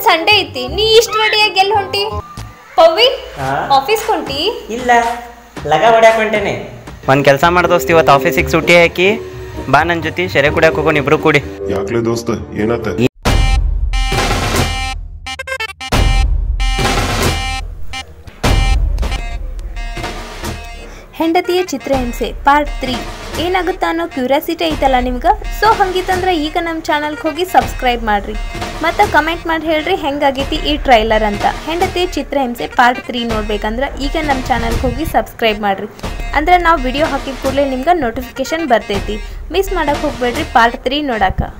Sunday ಐತಿ ನೀ ಇಷ್ಟ ರೆಡಿಯಾಗಿ ಎಲ್ಲಿ ಹೊಂಟಿ ಪವ್ವಿ ಹಾ? ಆಫೀಸ್ ಹೊಂಟಿ ಇಲ್ಲ ಲಗ ಹೊಡ್ಯಾಕ ಹೊಂಟೇನೆ ಒಂದು ಕೆಲಸ ಮಾಡ ದೋಸ್ತ್ ಇವತ್ತು ಆಫೀಸಿಗೆ ಸುಟ್ಟಿ ಹಾಕಿ ಬಾ ನನ್ನ ಜೊತೆ ಸೆರೆ ಕುಡಿಯಕ್ಕೆ ಹೋಗೋಣ ಇಬ್ರು ಕೂಡಿ ಯಾಕ್ಲೆ ದೋಸ್ತ ಏನಾತ ಹೆಂಡತಿಯ ಚಿತ್ರಹಿಂಸೆ ಪಾರ್ಟ್ ತ್ರೀ ಏನಾಗುತ್ತಾ ಅನ್ನೋ ಕ್ಯೂರಿಯಾಸಿಟಿ ಐತಲ್ಲ ನಿಮ್ಗೆ ಸೊ ಹಂಗಿತ್ತಂದ್ರೆ ಈಗ ನಮ್ಮ ಚಾನಲ್ಗೆ ಹೋಗಿ ಸಬ್ಸ್ಕ್ರೈಬ್ ಮಾಡ್ರಿ ಮತ್ತು ಕಮೆಂಟ್ ಮಾಡಿ ಹೇಳ್ರಿ ಹೆಂಗಾಗೈತಿ ಈ ಟ್ರೈಲರ್ ಅಂತ ಹೆಂಡತಿಯ ಚಿತ್ರಹಿಂಸೆ ಪಾರ್ಟ್ ತ್ರೀ ನೋಡ್ಬೇಕಂದ್ರೆ ಈಗ ನಮ್ಮ ಚಾನಲ್ಗೆ ಹೋಗಿ ಸಬ್ಸ್ಕ್ರೈಬ್ ಮಾಡ್ರಿ ಅಂದ್ರೆ ನಾವು ವಿಡಿಯೋ ಹಾಕಿದ ಕೂಡಲೇ ನಿಮ್ಗೆ ನೋಟಿಫಿಕೇಶನ್ ಬರ್ತೈತಿ ಮಿಸ್ ಮಾಡಕ್ಕೆ ಹೋಗ್ಬೇಡ್ರಿ ಪಾರ್ಟ್ ತ್ರೀ ನೋಡಕ್ಕೆ